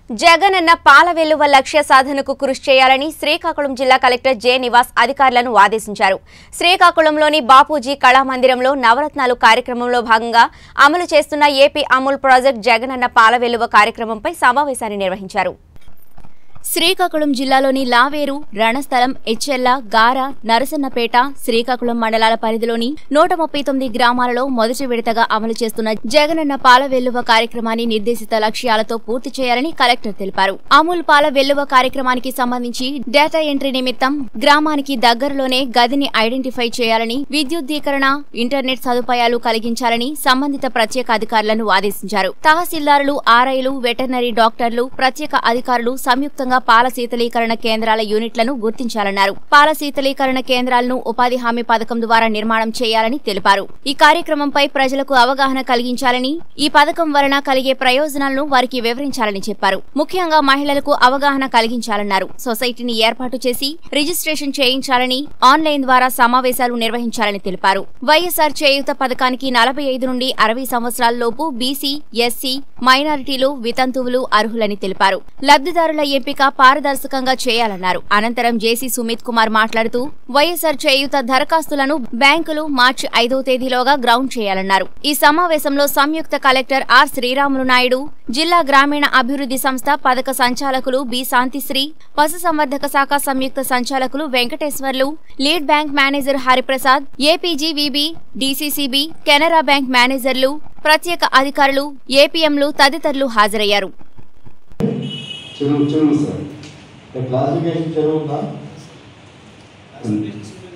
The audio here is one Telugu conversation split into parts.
జగనన్న పాల వెలువ లక్ష్య సాధనకు కృషి చేయాలని శ్రీకాకుళం జిల్లా కలెక్టర్ జె నివాస్ అధికారులను ఆదేశించారు శ్రీకాకుళంలోని బాపూజీ కళామందిరంలో నవరత్నాలు కార్యక్రమంలో భాగంగా అమలు చేస్తున్న ఏపీ అమూల్ ప్రాజెక్ట్ జగనన్న పాల వెలువ కార్యక్రమంపై సమావేశాన్ని నిర్వహించారు శ్రీకాకుళం జిల్లాలోని లావేరు రణస్థలం ఎచ్చెల్ల గార నరసన్నపేట శ్రీకాకుళం మండలాల పరిధిలోని నూట ముప్పై తొమ్మిది గ్రామాలలో మొదటి విడతగా అమలు చేస్తున్న జగనన్న పాల వెల్లువ కార్యక్రమాన్ని నిర్దేశిత లక్ష్యాలతో పూర్తి చేయాలని కలెక్టర్ తెలిపారు అమూల్ పాల వెల్లువ కార్యక్రమానికి సంబంధించి డేటా ఎంట్రీ నిమిత్తం గ్రామానికి దగ్గరలోనే గదిని ఐడెంటిఫై చేయాలని విద్యుద్దీకరణ ఇంటర్నెట్ సదుపాయాలు కలిగించాలని సంబంధిత ప్రత్యేక అధికారులను ఆదేశించారు తహసీల్దారులు ఆర్ఐలు వెటర్నరీ డాక్టర్లు ప్రత్యేక అధికారులు సంయుక్తంగా పాల శీతలీకరణ కేంద్రాల యూనిట్లను గుర్తించాలన్నారు పాల శీతలీకరణ కేంద్రాలను ఉపాధి హామీ పథకం ద్వారా నిర్మాణం చేయాలని తెలిపారు ఈ కార్యక్రమంపై ప్రజలకు అవగాహన కలిగించాలని ఈ పథకం వలన కలిగే ప్రయోజనాలను వారికి వివరించాలని చెప్పారు ముఖ్యంగా మహిళలకు అవగాహన కలిగించాలన్నారు సొసైటీని ఏర్పాటు చేసి రిజిస్ట్రేషన్ చేయించాలని ఆన్లైన్ ద్వారా సమావేశాలు నిర్వహించాలని తెలిపారు వైఎస్ఆర్ చేయూత పథకానికి నలభై ఐదు నుండి అరవై సంవత్సరాల లోపు బీసీ ఎస్సీ మైనారిటీలు వితంతువులు అర్హులని తెలిపారు లబ్ధిదారుల ఎంపిక పారదర్శకంగా చేయాలన్నారు అనంతరం జేసీ సుమిత్ కుమార్ మాట్లాడుతూ వైఎస్ఆర్ చేయూత దరఖాస్తులను బ్యాంకులు మార్చి ఐదో తేదీలోగా గ్రౌండ్ చేయాలన్నారు ఈ సమావేశంలో సంయుక్త కలెక్టర్ ఆర్ శ్రీరాములు నాయుడు జిల్లా గ్రామీణ అభివృద్ధి సంస్థ పథక సంచాలకులు బి శాంతిశ్రీ పశుసంవర్ధక శాఖ సంయుక్త సంచాలకులు Venkateswarlu lead bank manager Hariprasad APGVB DCCB Canara bank మేనేజర్లు ప్రత్యేక అధికారులు ఏపీఎంలు తదితరులు హాజరయ్యారు చెరువు చెరువు సార్ ఇక్కడ క్లాసిఫికేషన్ చెరువు ఉందా ఉంది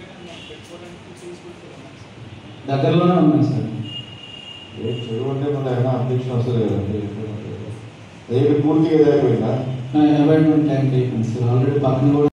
దగ్గరలోనే ఉన్నాయి సార్ ఏ చెరువు అంటే మన ఏమైనా అబ్జెక్షన్ వస్తుంది కదండి ఏమి పూర్తిగా అయిపోయిందా అవాయిడ్మెంట్ ట్యాంక్ అయిపోయింది సార్ ఆల్రెడీ పక్కన కూడా